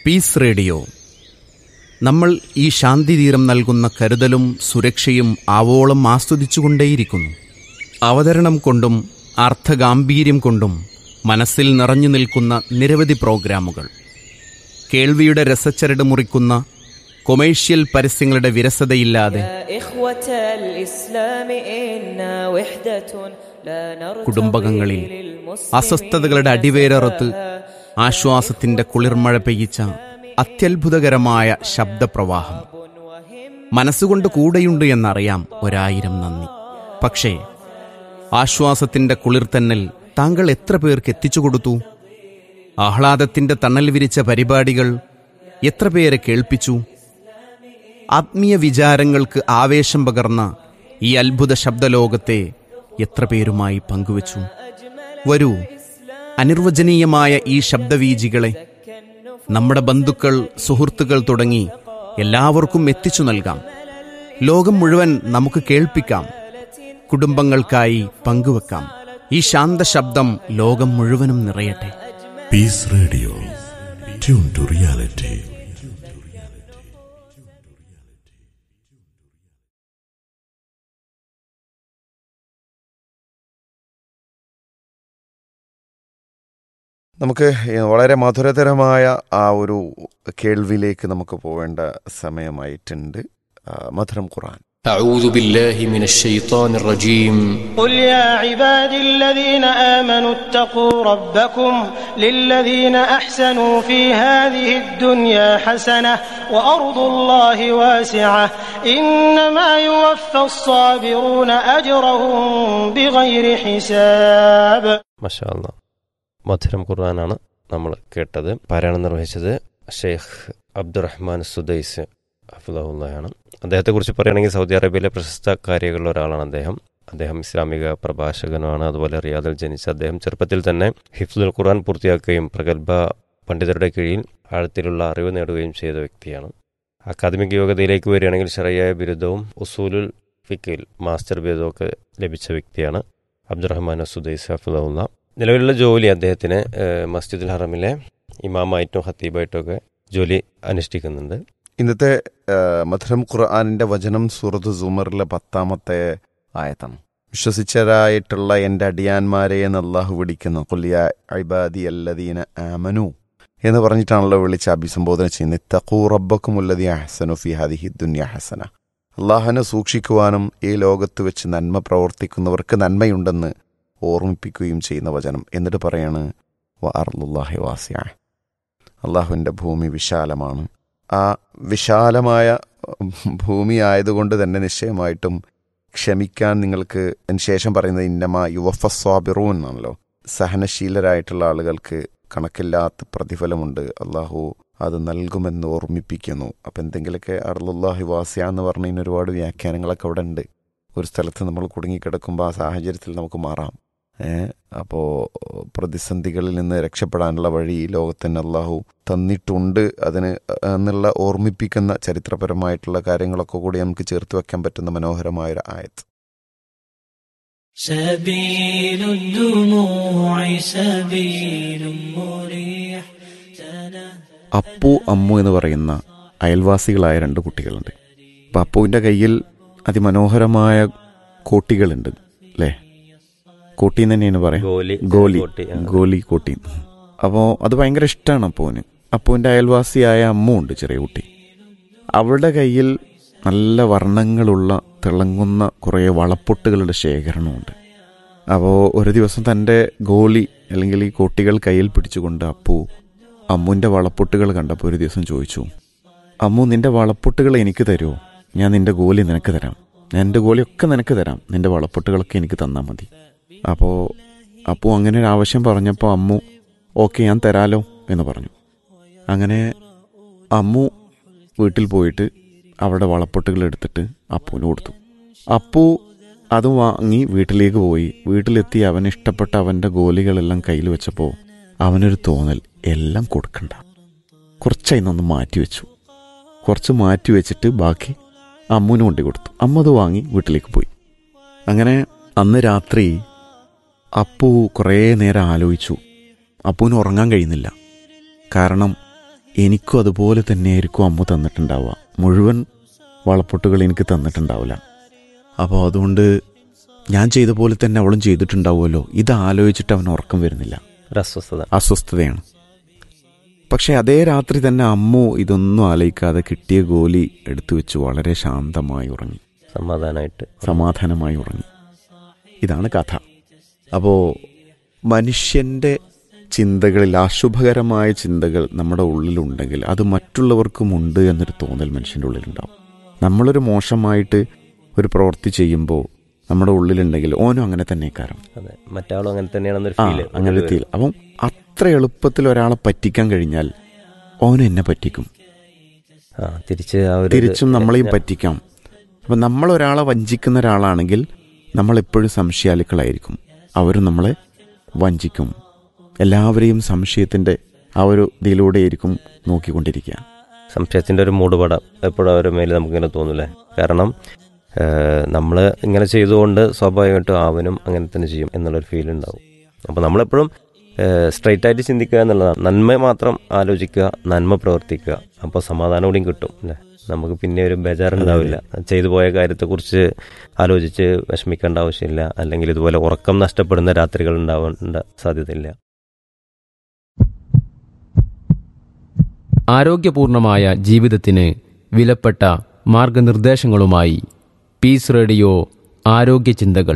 Piece radio നമ്മൾ ഈ ശാന്തിതീരം നൽകുന്ന കരുതലും സുരക്ഷയും ആവോളം ആസ്വദിച്ചുകൊണ്ടേയിരിക്കുന്നു അവതരണം കൊണ്ടും അർത്ഥഗാംഭീര്യം കൊണ്ടും മനസ്സിൽ നിറഞ്ഞു നിൽക്കുന്ന നിരവധി പ്രോഗ്രാമുകൾ കേൾവിയുടെ രസച്ചരട് മുറിക്കുന്ന കൊമേഴ്ഷ്യൽ പരസ്യങ്ങളുടെ വിരസതയില്ലാതെ يا إخوة الإسلام إنا وحدة لا نرتضي കുടുംബകങ്ങളിൽ للمسلمين അസ്വസ്ഥതകളുടെ അടിവേരറുത്ത് ആശ്വാസത്തിന്റെ കുളിർമഴ പെയ്യിച്ച അത്യത്ഭുതകരമായ ശബ്ദപ്രവാഹം മനസ്സുകൊണ്ട് കൂടെയുണ്ട് എന്നറിയാം ഒരായിരം നന്ദി പക്ഷേ ആശ്വാസത്തിന്റെ കുളിർത്തന്നൽ താങ്കൾ എത്ര പേർക്ക് എത്തിച്ചു കൊടുത്തു ആഹ്ലാദത്തിന്റെ തണൽ വിരിച്ച പരിപാടികൾ എത്ര പേരെ കേൾപ്പിച്ചു ആത്മീയ വിചാരങ്ങൾക്ക് ആവേശം പകർന്ന ഈ അത്ഭുത ശബ്ദലോകത്തെ എത്ര പേരുമായി പങ്കുവച്ചു വരൂ അനിർവചനീയമായ ഈ ശബ്ദവീജികളെ നമ്മുടെ ബന്ധുക്കൾ സുഹൃത്തുക്കൾ തുടങ്ങി എല്ലാവർക്കും എത്തിച്ചു നൽകാം ലോകം മുഴുവൻ നമുക്ക് കേൾപ്പിക്കാം കുടുംബങ്ങൾക്കായി പങ്കുവെക്കാം ഈ ശാന്ത ശബ്ദം ലോകം മുഴുവനും നിറയട്ടെ Peace Radio. Tune to reality. നമുക്ക് വളരെ മധുരതരമായ ആ ഒരു കേൾവിയിലേക്ക് നമുക്ക് പോവേണ്ട സമയമായിട്ടുണ്ട് ആ, മധുരം ഖുറാൻ أعوذ بالله من الشيطان الرجيم قل يا عبادي الذين آمنوا اتقوا ربكم للذين أحسنوا في هذه الدنيا حسنة وأرض الله واسعة إنما يوفى الصابرون أجرهم بغير حساب മഷാല്ല മധുരം ഖുർആനാണ് നമ്മൾ കേട്ടത് പാരായണം നിർവഹിച്ചത് ഷെയ്ഖ് അബ്ദുറഹ്മാൻ സുദൈസ് ഹഫുദാണ് അദ്ദേഹത്തെക്കുറിച്ച് പറയുകയാണെങ്കിൽ സൗദി അറേബ്യയിലെ പ്രശസ്ത കാര്യങ്ങളിൽ ഒരാളാണ് അദ്ദേഹം അദ്ദേഹം ഇസ്ലാമിക പ്രഭാഷകനുമാണ് അതുപോലെ റിയാദിൽ ജനിച്ച അദ്ദേഹം ചെറുപ്പത്തിൽ തന്നെ ഹിഫ്ദുൽ ഖുർആൻ പൂർത്തിയാക്കുകയും പ്രഗത്ഭ പണ്ഡിതരുടെ കീഴിൽ ആഴത്തിലുള്ള അറിവ് നേടുകയും ചെയ്ത വ്യക്തിയാണ് അക്കാദമിക് യോഗ്യതയിലേക്ക് വരികയാണെങ്കിൽ ശരിയായ ബിരുദവും ഉസൂലുൽ ഫിക്കിൽ മാസ്റ്റർ ബിരുദവും ഒക്കെ ലഭിച്ച വ്യക്തിയാണ് അബ്ദുറഹ്മാൻ സുദൈസ് ഹഫുദുള്ള നിലവിലുള്ള ജോലി അദ്ദേഹത്തിന് ഏഹ്, മസ്ജിദുൽ ഹറമിലെ ഇമാമായിട്ടും ഹത്തീബായിട്ടും ഒക്കെ ജോലി അനുഷ്ഠിക്കുന്നുണ്ട് ഇന്നത്തെ ആ, മധുരം ഖുർആാനിന്റെ വചനം സൂറത്ത് സുമറിലെ പത്താമത്തെ ആയത്താണ് വിശ്വസിച്ചരായിട്ടുള്ള എൻ്റെ അടിയാന്മാരെ എന്ന് അള്ളാഹു വിളിക്കുന്നു കൊല്ലിയ അൈബാദി അല്ലദീന ആമനു എന്ന് പറഞ്ഞിട്ടാണല്ലോ വിളിച്ച് അഭിസംബോധന ചെയ്യുന്നത് തഖൂ റബ്ബക്കും ഉല്ലദി അഹസനു ഫി ഹദിഹി ദുന്യ ഹസന അള്ളാഹനെ സൂക്ഷിക്കുവാനും ഈ ലോകത്ത് വെച്ച് നന്മ പ്രവർത്തിക്കുന്നവർക്ക് നന്മയുണ്ടെന്ന് ഓർമ്മിപ്പിക്കുകയും ചെയ്യുന്ന വചനം എന്നിട്ട് പറയാണ് വ അർലുല്ലാഹി വാസിയ അള്ളാഹുവിൻ്റെ ഭൂമി വിശാലമാണ് ആ വിശാലമായ ഭൂമി ആയതുകൊണ്ട് തന്നെ നിശ്ചയമായിട്ടും ക്ഷമിക്കാൻ നിങ്ങൾക്ക് അതിന് ശേഷം പറയുന്നത് ഇന്നമ യുവഫ സ്വാബിറൂൻ എന്നാണല്ലോ സഹനശീലരായിട്ടുള്ള ആളുകൾക്ക് കണക്കില്ലാത്ത പ്രതിഫലമുണ്ട് അള്ളാഹു അത് നൽകുമെന്ന് ഓർമ്മിപ്പിക്കുന്നു അപ്പം എന്തെങ്കിലുമൊക്കെ അർലുല്ലാഹി വാസിയ എന്ന് പറഞ്ഞതിന് ഒരുപാട് വ്യാഖ്യാനങ്ങളൊക്കെ അവിടെ ഉണ്ട് ഒരു സ്ഥലത്ത് നമ്മൾ കുടുങ്ങിക്കിടക്കുമ്പോൾ ആ സാഹചര്യത്തിൽ നമുക്ക് മാറാം ഏഹ് അപ്പോൾ പ്രതിസന്ധികളിൽ നിന്ന് രക്ഷപ്പെടാനുള്ള വഴി ഈ ലോകത്തിന് അള്ളാഹു തന്നിട്ടുണ്ട് അതിന് എന്നുള്ള ഓർമ്മിപ്പിക്കുന്ന ചരിത്രപരമായിട്ടുള്ള കാര്യങ്ങളൊക്കെ കൂടി നമുക്ക് ചേർത്ത് വെക്കാൻ പറ്റുന്ന മനോഹരമായ ഒരു ആയത്ത് سبيل الدموع سبيل مريح അപ്പു അമ്മു എന്ന് പറയുന്ന അയൽവാസികളായ രണ്ട് കുട്ടികളുണ്ട് അപ്പം അപ്പുവിൻ്റെ കയ്യിൽ അതിമനോഹരമായ കോട്ടികളുണ്ട് അല്ലേ കോട്ടി എന്ന് തന്നെയാണ് പറയാം ഗോലി ഗോലി കോട്ടി, ആ. ഗോലി കോട്ടി അപ്പോൾ അത് ഭയങ്കര ഇഷ്ടമാണ് അപ്പുവിന് അപ്പുവിൻ്റെ അയൽവാസിയായ അമ്മു ഉണ്ട് ചെറിയ കുട്ടി അവളുടെ കയ്യിൽ നല്ല വർണ്ണങ്ങളുള്ള തിളങ്ങുന്ന കുറേ വളപ്പൊട്ടുകളുടെ ശേഖരണമുണ്ട് അപ്പോൾ ഒരു ദിവസം തൻ്റെ ഗോലി അല്ലെങ്കിൽ ഈ കോട്ടികൾ കയ്യിൽ പിടിച്ചുകൊണ്ട് അപ്പു അമ്മുവിൻ്റെ വളപ്പൊട്ടുകൾ കണ്ടപ്പോൾ ഒരു ദിവസം ചോദിച്ചു അമ്മു നിന്റെ വളപ്പൊട്ടുകൾ എനിക്ക് തരുമോ ഞാൻ നിന്റെ ഗോലി നിനക്ക് തരാം ഞാൻ എൻ്റെ ഗോലിയൊക്കെ നിനക്ക് തരാം നിന്റെ വളപ്പൊട്ടുകളൊക്കെ എനിക്ക് തന്നാൽ മതി അപ്പോൾ അപ്പു അങ്ങനെ ഒരു ആവശ്യം പറഞ്ഞപ്പോൾ അമ്മു ഓക്കെ ഞാൻ തരാലോ എന്ന് പറഞ്ഞു അങ്ങനെ അമ്മു വീട്ടിൽ പോയിട്ട് അവിടെ വളപ്പൊട്ടുകൾ എടുത്തിട്ട് അപ്പുവിന് കൊടുത്തു അപ്പു അത് വാങ്ങി വീട്ടിലേക്ക് പോയി വീട്ടിലെത്തി അവന് ഇഷ്ടപ്പെട്ട അവൻ്റെ ഗോലികളെല്ലാം കയ്യിൽ വെച്ചപ്പോൾ അവനൊരു തോന്നൽ എല്ലാം കൊടുക്കണ്ട കുറച്ചായി നിന്ന് മാറ്റി വെച്ചു കുറച്ച് മാറ്റി വെച്ചിട്ട് ബാക്കി അമ്മുവിന് കൊണ്ടു കൊടുത്തു അമ്മ അത് വാങ്ങി വീട്ടിലേക്ക് പോയി അങ്ങനെ അന്ന് രാത്രി അപ്പു കുറേ നേരം ആലോചിച്ചു അപ്പുവിന് ഉറങ്ങാൻ കഴിയുന്നില്ല കാരണം എനിക്കും അതുപോലെ തന്നെയായിരിക്കും അമ്മ തന്നിട്ടുണ്ടാവുക മുഴുവൻ വളപ്പൊട്ടുകൾ എനിക്ക് തന്നിട്ടുണ്ടാവില്ല അപ്പോൾ അതുകൊണ്ട് ഞാൻ ചെയ്ത പോലെ തന്നെ അവളും ചെയ്തിട്ടുണ്ടാവുമല്ലോ ഇത് ആലോചിച്ചിട്ട് അവൻ ഉറക്കം വരുന്നില്ല ഒരു അസ്വസ്ഥത അസ്വസ്ഥതയാണ് പക്ഷെ അതേ രാത്രി തന്നെ അമ്മു ഇതൊന്നും ആലോചിക്കാതെ കിട്ടിയ ഗോലി എടുത്തു വെച്ച് വളരെ ശാന്തമായി ഉറങ്ങി സമാധാനമായിട്ട് സമാധാനമായി ഉറങ്ങി ഇതാണ് കഥ അപ്പോൾ മനുഷ്യൻ്റെ ചിന്തകളിൽ അശുഭകരമായ ചിന്തകൾ നമ്മുടെ ഉള്ളിലുണ്ടെങ്കിൽ അത് മറ്റുള്ളവർക്കുമുണ്ട് എന്നൊരു തോന്നൽ മനുഷ്യൻ്റെ ഉള്ളിലുണ്ടാവും നമ്മളൊരു മോശമായിട്ട് ഒരു പ്രവൃത്തി ചെയ്യുമ്പോൾ നമ്മുടെ ഉള്ളിലുണ്ടെങ്കിൽ ഓനും അങ്ങനെ തന്നെ കാരണം അതെ മറ്റാളും അങ്ങനെ തന്നെയാണെന്നൊരു ആ ഫീല് അങ്ങനെ ഫീൽ അപ്പം അത്ര എളുപ്പത്തിൽ ഒരാളെ പറ്റിക്കാൻ കഴിഞ്ഞാൽ ഓനും എന്നെ പറ്റിക്കും ആ തിരിച്ച് ആ ഒരു തിരിച്ചും നമ്മളെയും പറ്റിക്കാം അപ്പം നമ്മൾ ഒരാളെ വഞ്ചിക്കുന്ന ഒരാളാണെങ്കിൽ നമ്മളെപ്പോഴും സംശയാലുക്കളായിരിക്കും അവരും നമ്മളെ വഞ്ചിക്കും എല്ലാവരെയും സംശയത്തിൻ്റെ ആ ഒരു ഇതിലൂടെയായിരിക്കും നോക്കിക്കൊണ്ടിരിക്കുക സംശയത്തിന്റെ ഒരു മൂടുപടം എപ്പോഴും അവരുടെ മേലെ നമുക്കിങ്ങനെ തോന്നൂലേ കാരണം നമ്മൾ ഇങ്ങനെ ചെയ്തുകൊണ്ട് സ്വാഭാവികമായിട്ടും അവനും അങ്ങനെ തന്നെ ചെയ്യും എന്നുള്ളൊരു ഫീൽ ഉണ്ടാവും അപ്പോൾ നമ്മളെപ്പോഴും സ്ട്രൈറ്റ് ആയിട്ട് ചിന്തിക്കുക എന്നുള്ളതാണ് നന്മ മാത്രം ആലോചിക്കുക നന്മ പ്രവർത്തിക്കുക അപ്പോൾ സമാധാനം കൂടിയും കിട്ടും അല്ലേ നമുക്ക് പിന്നെ ഒരു ബേജാറുണ്ടാവില്ല ചെയ്തു പോയ കാര്യത്തെക്കുറിച്ച് ആലോചിച്ച് വിഷമിക്കേണ്ട ആവശ്യമില്ല അല്ലെങ്കിൽ ഇതുപോലെ ഉറക്കം നഷ്ടപ്പെടുന്ന രാത്രികൾ ഉണ്ടാവേണ്ട സാധ്യതയില്ല ആരോഗ്യപൂർണമായ ജീവിതത്തിന് വിലപ്പെട്ട മാർഗനിർദ്ദേശങ്ങളുമായി പീസ് റേഡിയോ ആരോഗ്യ ചിന്തകൾ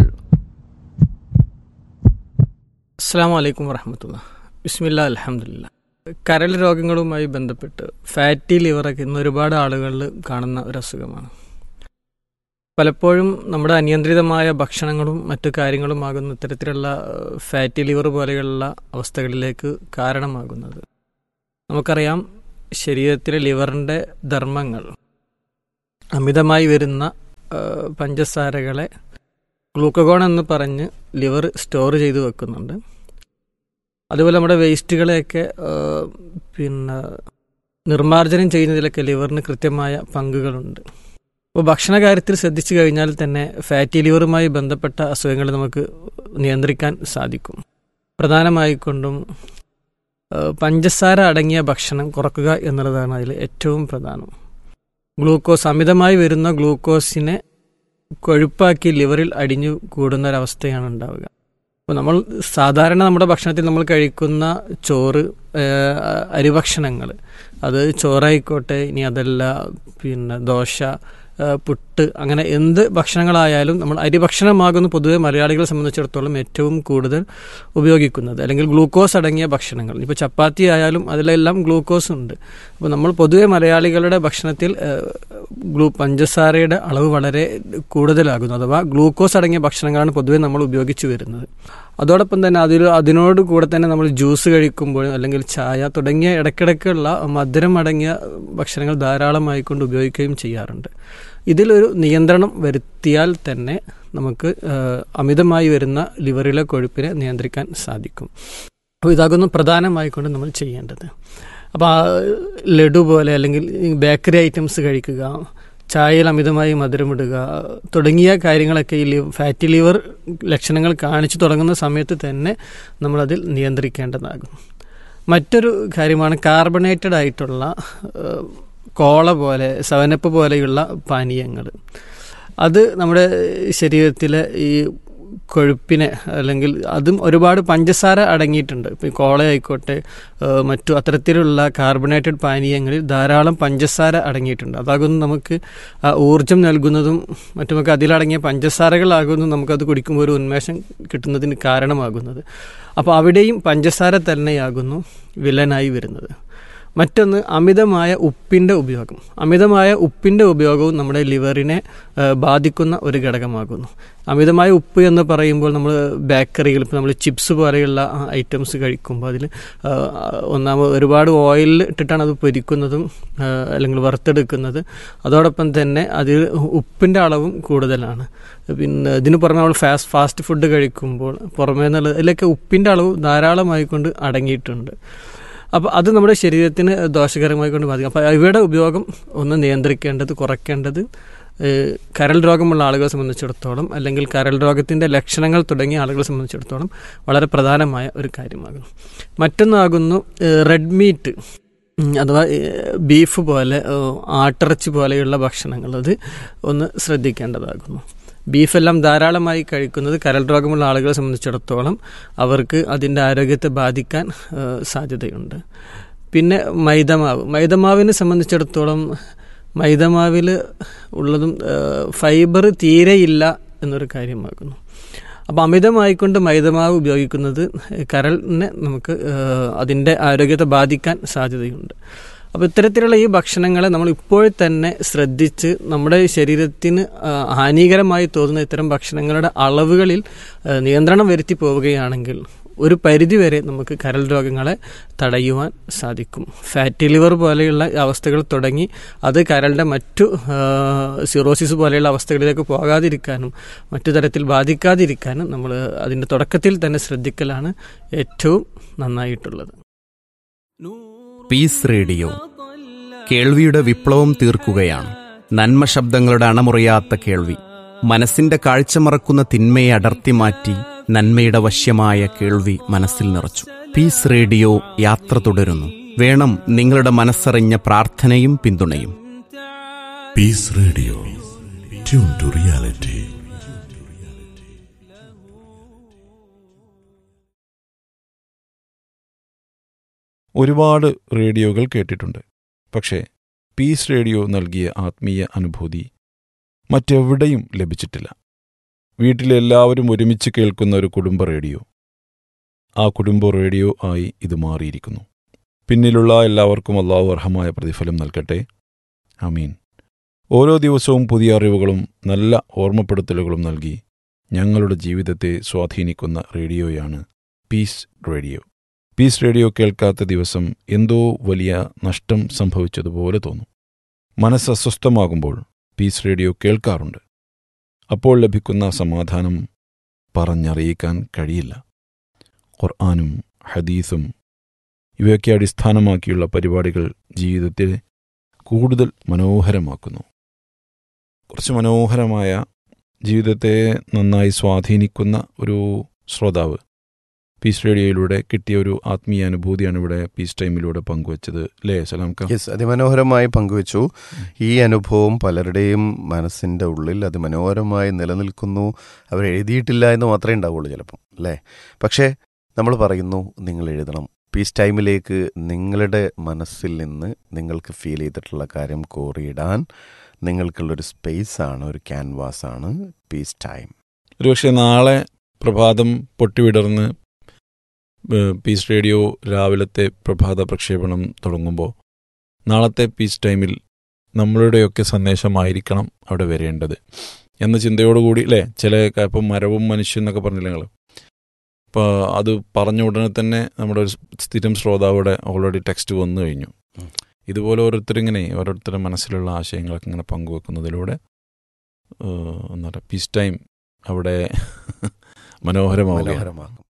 അസ്സാം വലൈക്കും വറഹമത്തുള്ള ബിസ്മില്ല അലഹമില്ല കരൾ രോഗങ്ങളുമായി ബന്ധപ്പെട്ട് ഫാറ്റി ലിവറൊക്കെ ഇന്ന് ഒരുപാട് ആളുകളിൽ കാണുന്ന ഒരു അസുഖമാണ് പലപ്പോഴും നമ്മുടെ അനിയന്ത്രിതമായ ഭക്ഷണങ്ങളും മറ്റു കാര്യങ്ങളുമാകുന്ന ഇത്തരത്തിലുള്ള ഫാറ്റി ലിവർ പോലെയുള്ള അവസ്ഥകളിലേക്ക് കാരണമാകുന്നത് നമുക്കറിയാം ശരീരത്തിലെ ലിവറിൻ്റെ ധർമ്മങ്ങൾ അമിതമായി വരുന്ന പഞ്ചസാരകളെ ഗ്ലൂക്കഗോൺ എന്ന് പറഞ്ഞ് ലിവർ സ്റ്റോർ ചെയ്ത് വെക്കുന്നുണ്ട് അതുപോലെ നമ്മുടെ വേസ്റ്റുകളെയൊക്കെ പിന്നെ നിർമ്മാർജ്ജനം ചെയ്യുന്നതിലൊക്കെ ലിവറിന് കൃത്യമായ പങ്കുകളുണ്ട് അപ്പോൾ ഭക്ഷണ കാര്യത്തിൽ ശ്രദ്ധിച്ചു കഴിഞ്ഞാൽ തന്നെ ഫാറ്റി ലിവറുമായി ബന്ധപ്പെട്ട അസുഖങ്ങൾ നമുക്ക് നിയന്ത്രിക്കാൻ സാധിക്കും പ്രധാനമായിക്കൊണ്ടും പഞ്ചസാര അടങ്ങിയ ഭക്ഷണം കുറക്കുക എന്നുള്ളതാണ് അതിൽ ഏറ്റവും പ്രധാനം ഗ്ലൂക്കോസ് അമിതമായി വരുന്ന ഗ്ലൂക്കോസിനെ കൊഴുപ്പാക്കി ലിവറിൽ അടിഞ്ഞു കൂടുന്ന ഒരവസ്ഥയാണ് ഉണ്ടാവുക അപ്പോൾ നമ്മൾ സാധാരണ നമ്മുടെ ഭക്ഷണത്തിൽ നമ്മൾ കഴിക്കുന്ന ചോറ് അരിഭക്ഷണങ്ങൾ അത് ചോറായിക്കോട്ടെ ഇനി അതല്ല പിന്നെ ദോശ പുട്ട് അങ്ങനെ എന്ത് ഭക്ഷണങ്ങളായാലും നമ്മൾ അരിഭക്ഷണമാകുന്ന പൊതുവെ മലയാളികളെ സംബന്ധിച്ചിടത്തോളം ഏറ്റവും കൂടുതൽ ഉപയോഗിക്കുന്നത് അല്ലെങ്കിൽ ഗ്ലൂക്കോസ് അടങ്ങിയ ഭക്ഷണങ്ങൾ ഇപ്പോൾ ചപ്പാത്തി ആയാലും അതിലെല്ലാം ഗ്ലൂക്കോസ് ഉണ്ട് അപ്പോൾ നമ്മൾ പൊതുവെ മലയാളികളുടെ ഭക്ഷണത്തിൽ ഗ്ലൂ പഞ്ചസാരയുടെ അളവ് വളരെ കൂടുതലാകുന്നു അഥവാ ഗ്ലൂക്കോസ് അടങ്ങിയ ഭക്ഷണങ്ങളാണ് പൊതുവെ നമ്മൾ ഉപയോഗിച്ചു വരുന്നത് അതോടൊപ്പം തന്നെ അതിൽ അതിനോട് കൂടെ തന്നെ നമ്മൾ ജ്യൂസ് കഴിക്കുമ്പോഴും അല്ലെങ്കിൽ ചായ തുടങ്ങിയ ഇടയ്ക്കിടയ്ക്കുള്ള മധുരം അടങ്ങിയ ഭക്ഷണങ്ങൾ ധാരാളമായി കൊണ്ട് ഉപയോഗിക്കുകയും ചെയ്യാറുണ്ട് ഇതിലൊരു നിയന്ത്രണം വരുത്തിയാൽ തന്നെ നമുക്ക് അമിതമായി വരുന്ന ലിവറിലെ കൊഴുപ്പിനെ നിയന്ത്രിക്കാൻ സാധിക്കും അപ്പോൾ ഇതാകുന്നു പ്രധാനമായിക്കൊണ്ട് നമ്മൾ ചെയ്യേണ്ടത് അപ്പോൾ ലഡു പോലെ അല്ലെങ്കിൽ ബേക്കറി ഐറ്റംസ് കഴിക്കുക ചായയിൽ അമിതമായി മധുരമിടുക തുടങ്ങിയ കാര്യങ്ങളൊക്കെ ഈ ഫാറ്റി ലിവർ ലക്ഷണങ്ങൾ കാണിച്ചു തുടങ്ങുന്ന സമയത്ത് തന്നെ നമ്മളതിൽ നിയന്ത്രിക്കേണ്ടതാകും മറ്റൊരു കാര്യമാണ് കാർബണേറ്റഡ് ആയിട്ടുള്ള കോള പോലെ സെവനപ്പ് പോലെയുള്ള പാനീയങ്ങൾ അത് നമ്മുടെ ശരീരത്തിലെ ഈ കൊഴുപ്പിനെ അല്ലെങ്കിൽ അതും ഒരുപാട് പഞ്ചസാര അടങ്ങിയിട്ടുണ്ട് ഇപ്പോൾ കോള ആയിക്കോട്ടെ മറ്റു അത്തരത്തിലുള്ള കാർബണേറ്റഡ് പാനീയങ്ങളിൽ ധാരാളം പഞ്ചസാര അടങ്ങിയിട്ടുണ്ട് അതാകുന്നു നമുക്ക് ഊർജം നൽകുന്നതും മറ്റുമൊക്കെ അതിലടങ്ങിയ പഞ്ചസാരകളാകുന്നു നമുക്കത് കുടിക്കുമ്പോൾ ഒരു ഉന്മേഷം കിട്ടുന്നതിന് കാരണമാകുന്നത് അപ്പോൾ അവിടെയും പഞ്ചസാര തന്നെയാകുന്നു വില്ലനായി വരുന്നത് മറ്റൊന്ന് അമിതമായ ഉപ്പിൻ്റെ ഉപയോഗം അമിതമായ ഉപ്പിൻ്റെ ഉപയോഗവും നമ്മുടെ ലിവറിനെ ബാധിക്കുന്ന ഒരു ഘടകമാകുന്നു അമിതമായ ഉപ്പ് എന്ന് പറയുമ്പോൾ നമ്മൾ ബേക്കറികൾ ഇപ്പോൾ നമ്മൾ ചിപ്സ് പോലെയുള്ള ഐറ്റംസ് കഴിക്കുമ്പോൾ അതിൽ ഒന്നാമത് ഒരുപാട് ഓയിലിൽ ഇട്ടിട്ടാണ് അത് പൊരിക്കുന്നതും അല്ലെങ്കിൽ വറുത്തെടുക്കുന്നത് അതോടൊപ്പം തന്നെ അതിൽ ഉപ്പിൻ്റെ അളവും കൂടുതലാണ് പിന്നെ ഇതിന് പുറമെ നമ്മൾ ഫാസ്റ്റ് ഫാസ്റ്റ് ഫുഡ് കഴിക്കുമ്പോൾ പുറമേ നിന്നുള്ള ഇതിലൊക്കെ ഉപ്പിൻ്റെ അളവ് ധാരാളമായിക്കൊണ്ട് അടങ്ങിയിട്ടുണ്ട് അപ്പോൾ അത് നമ്മുടെ ശരീരത്തിന് ദോഷകരമായി കൊണ്ട് ബാധിക്കും അപ്പോൾ ഇവയുടെ ഉപയോഗം ഒന്ന് നിയന്ത്രിക്കേണ്ടത് കുറയ്ക്കേണ്ടത് കരൾ രോഗമുള്ള ആളുകളെ സംബന്ധിച്ചിടത്തോളം അല്ലെങ്കിൽ കരൾ രോഗത്തിൻ്റെ ലക്ഷണങ്ങൾ തുടങ്ങിയ ആളുകളെ സംബന്ധിച്ചിടത്തോളം വളരെ പ്രധാനമായ ഒരു കാര്യമാകുന്നു മറ്റൊന്നാകുന്നു റെഡ് മീറ്റ് ഉം, അഥവാ ഏഹ്, ബീഫ് പോലെ ഏഹ്, ആട്ടിറച്ചി പോലെയുള്ള ഭക്ഷണങ്ങൾ അത് ഒന്ന് ശ്രദ്ധിക്കേണ്ടതാകുന്നു ബീഫെല്ലാം ധാരാളമായി കഴിക്കുന്നത് കരൾ രോഗമുള്ള ആളുകളെ സംബന്ധിച്ചിടത്തോളം അവർക്ക് അതിൻ്റെ ആരോഗ്യത്തെ ബാധിക്കാൻ ഏഹ്, സാധ്യതയുണ്ട് പിന്നെ മൈദമാവ് മൈദമാവിനെ സംബന്ധിച്ചിടത്തോളം മൈദമാവിൽ ഉള്ളതും ഏഹ്, ഫൈബർ തീരെയില്ല എന്നൊരു കാര്യമാകുന്നു അപ്പോൾ അമിതമായിക്കൊണ്ട് മൈദമാവ് ഉപയോഗിക്കുന്നത് കരളിനെ നമുക്ക് ഏഹ്, അതിൻ്റെ ആരോഗ്യത്തെ ബാധിക്കാൻ സാധ്യതയുണ്ട് അപ്പോൾ ഇത്തരത്തിലുള്ള ഈ ഭക്ഷണങ്ങളെ നമ്മൾ ഇപ്പോൾ തന്നെ ശ്രദ്ധിച്ച് നമ്മുടെ ശരീരത്തിന് ആ, ഹാനികരമായി തോന്നുന്ന ഇത്തരം ഭക്ഷണങ്ങളുടെ അളവുകളിൽ ആ, നിയന്ത്രണം വരുത്തി പോവുകയാണെങ്കിൽ ഒരു പരിധിവരെ നമുക്ക് കരൾ രോഗങ്ങളെ തടയുവാൻ സാധിക്കും ഫാറ്റി ലിവർ പോലെയുള്ള അവസ്ഥകൾ തുടങ്ങി അത് കരളുടെ മറ്റു ആ, സിറോസിസ് പോലെയുള്ള അവസ്ഥകളിലേക്ക് പോകാതിരിക്കാനും മറ്റു തരത്തിൽ ബാധിക്കാതിരിക്കാനും നമ്മൾ അതിൻ്റെ തുടക്കത്തിൽ തന്നെ ശ്രദ്ധിക്കലാണ് ഏറ്റവും നന്നായിട്ടുള്ളത് പീസ് റേഡിയോ കേൾവിയുടെ വിപ്ലവം തീർക്കുകയാണ് നന്മ ശബ്ദങ്ങളുടെ അണമുറിയാത്ത കേൾവി മനസ്സിന്റെ കാഴ്ച മറക്കുന്ന തിന്മയെ അടർത്തി മാറ്റി നന്മയുടെ വശ്യമായ കേൾവി മനസ്സിൽ നിറച്ചു പീസ് റേഡിയോ യാത്ര തുടരുന്നു വേണം നിങ്ങളുടെ മനസ്സറിഞ്ഞ പ്രാർത്ഥനയും പിന്തുണയും peace radio tune to reality ഒരുപാട് റേഡിയോകൾ കേട്ടിട്ടുണ്ട് പക്ഷേ പീസ് റേഡിയോ നൽകിയ ആത്മീയ അനുഭൂതി മറ്റെവിടെയും ലഭിച്ചിട്ടില്ല വീട്ടിലെല്ലാവരും ഒരുമിച്ച് കേൾക്കുന്ന ഒരു കുടുംബ റേഡിയോ ആ കുടുംബ റേഡിയോ ആയി ഇത് മാറിയിരിക്കുന്നു പിന്നിലുള്ള എല്ലാവർക്കും അള്ളാഹു അർഹമായ പ്രതിഫലം നൽകട്ടെ അമീൻ ഓരോ ദിവസവും പുതിയ അറിവുകളും നല്ല ഓർമ്മപ്പെടുത്തലുകളും നൽകി ഞങ്ങളുടെ ജീവിതത്തെ സ്വാധീനിക്കുന്ന റേഡിയോയാണ് പീസ് റേഡിയോ പീസ് റേഡിയോ കേൾക്കാത്ത ദിവസം എന്തോ വലിയ നഷ്ടം സംഭവിച്ചതുപോലെ തോന്നും മനസ്സ് അസ്വസ്ഥമാകുമ്പോൾ പീസ് റേഡിയോ കേൾക്കാറുണ്ട് അപ്പോൾ ലഭിക്കുന്ന സമാധാനം പറഞ്ഞറിയിക്കാൻ കഴിയില്ല ഖുർആാനും ഹദീസും ഇവയൊക്കെ അടിസ്ഥാനമാക്കിയുള്ള പരിപാടികൾ ജീവിതത്തെ കൂടുതൽ മനോഹരമാക്കുന്നു കുറച്ച് മനോഹരമായ ജീവിതത്തെ നന്നായി സ്വാധീനിക്കുന്ന ഒരു ശ്രോതാവ് പീസ് റേഡിയോയിലൂടെ കിട്ടിയ ഒരു ആത്മീയ അനുഭൂതിയാണ് ഇവിടെ പീസ് ടൈമിലൂടെ പങ്കുവച്ചത് അല്ലേ സലാംക്ക യെസ് അതിമനോഹരമായി പങ്കുവച്ചു ഈ അനുഭവം പലരുടെയും മനസ്സിൻ്റെ ഉള്ളിൽ അതിമനോഹരമായി നിലനിൽക്കുന്നു അവർ എഴുതിയിട്ടില്ല എന്ന് മാത്രമേ ഉണ്ടാവുള്ളൂ ചിലപ്പം അല്ലേ പക്ഷേ നമ്മൾ പറയുന്നു നിങ്ങൾ എഴുതണം പീസ് ടൈമിലേക്ക് നിങ്ങളുടെ മനസ്സിൽ നിന്ന് നിങ്ങൾക്ക് ഫീൽ ചെയ്തിട്ടുള്ള കാര്യം കോറിയിടാൻ നിങ്ങൾക്കുള്ളൊരു സ്പേസ് ആണ് ഒരു ക്യാൻവാസ് ആണ് പീസ് ടൈം ഒരുപക്ഷെ നാളെ പ്രഭാതം പൊട്ടിവിടർന്ന് ഏഹ്, പീസ് റേഡിയോ രാവിലത്തെ പ്രഭാത പ്രക്ഷേപണം തുടങ്ങുമ്പോൾ നാളത്തെ പീസ് ടൈമിൽ നമ്മളുടെയൊക്കെ സന്ദേശമായിരിക്കണം അവിടെ വരേണ്ടത് എന്ന ചിന്തയോടുകൂടി അല്ലേ ചില ക- ഇപ്പം മരവും മനുഷ്യൻ എന്നൊക്കെ പറഞ്ഞില്ല നിങ്ങൾ അപ്പോൾ അത് പറഞ്ഞ ഉടനെ തന്നെ നമ്മുടെ ഒരു സ്ഥിരം ശ്രോതാവിടെ ഓൾറെഡി ടെക്സ്റ്റ് വന്നു കഴിഞ്ഞു ഇതുപോലെ ഓരോരുത്തരിങ്ങനെ ഓരോരുത്തരുടെ മനസ്സിലുള്ള ആശയങ്ങളൊക്കെ ഇങ്ങനെ പങ്കുവെക്കുന്നതിലൂടെ ഏഹ്, എന്താ പറയുക പീസ് ടൈം അവിടെ മനോഹരമാവുകയാണ് മനോഹരമാക്കും